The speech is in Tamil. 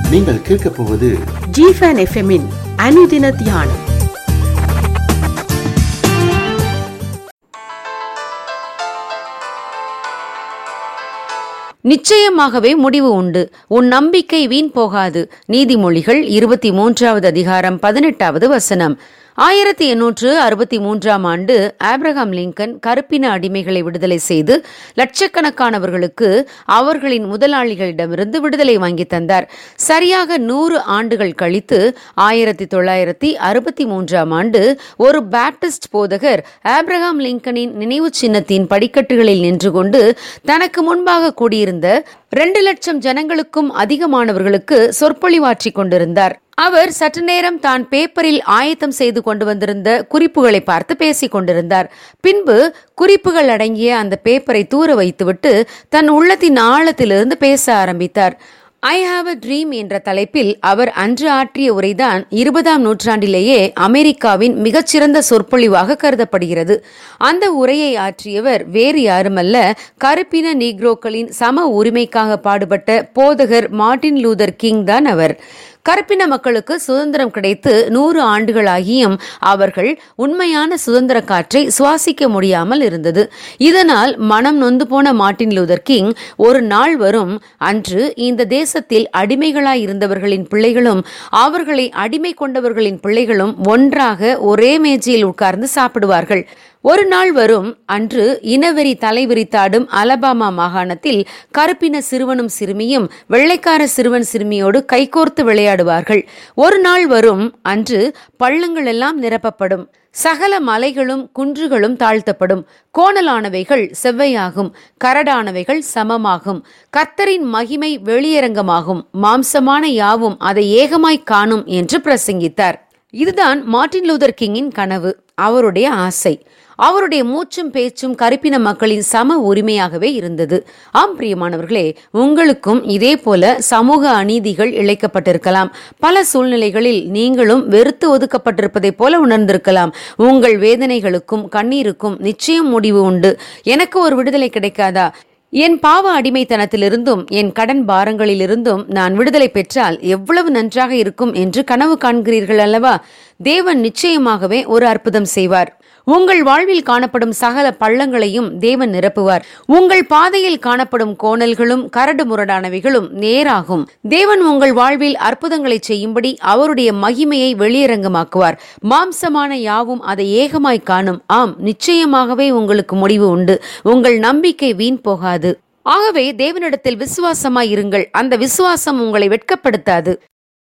நீங்கள் கேட்கப் போவது ஜிஃபன் எஃப்எம்மின் அனுதின தியானம் நிச்சயமாகவே முடிவு உண்டு உன் நம்பிக்கை வீண் போகாது நீதிமொழிகள் இருபத்தி மூன்றாவது அதிகாரம் பதினெட்டாவது வசனம் ஆயிரத்தி எண்ணூற்று அறுபத்தி மூன்றாம் ஆண்டு ஆப்ரஹாம் லிங்கன் கருப்பின அடிமைகளை விடுதலை செய்து லட்சக்கணக்கானவர்களுக்கு அவர்களின் முதலாளிகளிடமிருந்து விடுதலை வாங்கி தந்தார் சரியாக நூறு ஆண்டுகள் கழித்து ஆயிரத்தி தொள்ளாயிரத்தி அறுபத்தி மூன்றாம் ஆண்டு ஒரு பேப்டிஸ்ட் போதகர் ஆப்ரஹாம் லிங்கனின் நினைவு சின்னத்தின் படிக்கட்டுகளில் நின்று கொண்டு தனக்கு முன்பாக கூடியிருந்த ரெண்டு லட்சம் ஜனங்களுக்கும் அதிகமானவர்களுக்கு சொற்பொழிவாற்றிக் கொண்டிருந்தார் அவர் சற்று நேரம் தான் பேப்பரில் ஆயத்தம் செய்து கொண்டு வந்திருந்த குறிப்புகளை பார்த்து பேசிக் கொண்டிருந்தார் பின்பு குறிப்புகள் அடங்கிய அந்த பேப்பரை தூர வைத்துவிட்டு தன் உள்ளத்தின் ஆழத்திலிருந்து பேச ஆரம்பித்தார் ஐ ஹாவ் அ ட்ரீம் என்ற தலைப்பில் அவர் அன்று ஆற்றிய உரைதான் இருபதாம் நூற்றாண்டிலேயே அமெரிக்காவின் மிகச்சிறந்த சொற்பொழிவாக கருதப்படுகிறது அந்த உரையை ஆற்றியவர் வேறு யாருமல்ல கருப்பின நீக்ரோக்களின் சம உரிமைக்காக பாடுபட்ட போதகர் மார்ட்டின் லூதர் கிங் தான் அவர் கருப்பின மக்களுக்கு சுதந்திரம் கிடைத்து நூறு ஆண்டுகளாகியும் அவர்கள் உண்மையான சுதந்திர காற்றை சுவாசிக்க முடியாமல் இருந்தது இதனால் மனம் நொந்து போன மார்ட்டின் லூதர் கிங் ஒரு நாள் வரும் அன்று இந்த தேசத்தில் அடிமைகளாய் இருந்தவர்களின் பிள்ளைகளும் அவர்களை அடிமை கொண்டவர்களின் பிள்ளைகளும் ஒன்றாக ஒரே மேஜையில் உட்கார்ந்து சாப்பிடுவார்கள் ஒரு நாள் வரும் அன்று இனவெறி தலைவிரித்தாடும் அலபாமா மாகாணத்தில் கருப்பின சிறுவனும் சிறுமியும் வெள்ளைக்கார சிறுவன் சிறுமியோடு கைகோர்த்து விளையாடுவார்கள் ஒரு நாள் வரும் அன்று பள்ளங்கள் எல்லாம் நிரப்பப்படும் சகல மலைகளும் குன்றுகளும் தாழ்த்தப்படும் கோணலானவைகள் செவ்வையாகும் கரடானவைகள் சமமாகும் கர்த்தரின் மகிமை வெளியரங்கமாகும் மாம்சமான யாவும் அதை ஏகமாய் காணும் என்று பிரசங்கித்தார் இதுதான் மார்ட்டின் லூதர் கிங்கின் கனவு அவருடைய ஆசை அவருடைய மூச்சும் பேச்சும் கருப்பின மக்களின் சம உரிமையாகவே இருந்தது ஆம் பிரியமானவர்களே உங்களுக்கும் இதே போல சமூக அநீதிகள் இழைக்கப்பட்டிருக்கலாம் பல சூழ்நிலைகளில் நீங்களும் வெறுத்து ஒதுக்கப்பட்டிருப்பதைப் போல உணர்ந்திருக்கலாம் உங்கள் வேதனைகளுக்கும் கண்ணீருக்கும் நிச்சயம் முடிவு உண்டு எனக்கு ஒரு விடுதலை கிடைக்காதா என் பாவ அடிமைத்தனத்திலிருந்தும் என் கடன் பாரங்களிலிருந்தும் நான் விடுதலை பெற்றால் எவ்வளவு நன்றாக இருக்கும் என்று கனவு காண்கிறீர்கள் அல்லவா தேவன் நிச்சயமாகவே ஒரு அற்புதம் செய்வார் உங்கள் வாழ்வில் காணப்படும் சகல பள்ளங்களையும் தேவன் நிரப்புவார் உங்கள் பாதையில் காணப்படும் கோணல்களும் கரடு முரடானவைகளும் நேராகும் தேவன் உங்கள் வாழ்வில் அற்புதங்களை செய்யும்படி அவருடைய மகிமையை வெளியரங்கமாக்குவார் மாம்சமான யாவும் அதை ஏகமாய் காணும் ஆம் நிச்சயமாகவே உங்களுக்கு முடிவு உண்டு உங்கள் நம்பிக்கை வீண் போகாது ஆகவே தேவனிடத்தில் விசுவாசமாய் இருங்கள் அந்த விசுவாசம் உங்களை வெட்கப்படுத்தாது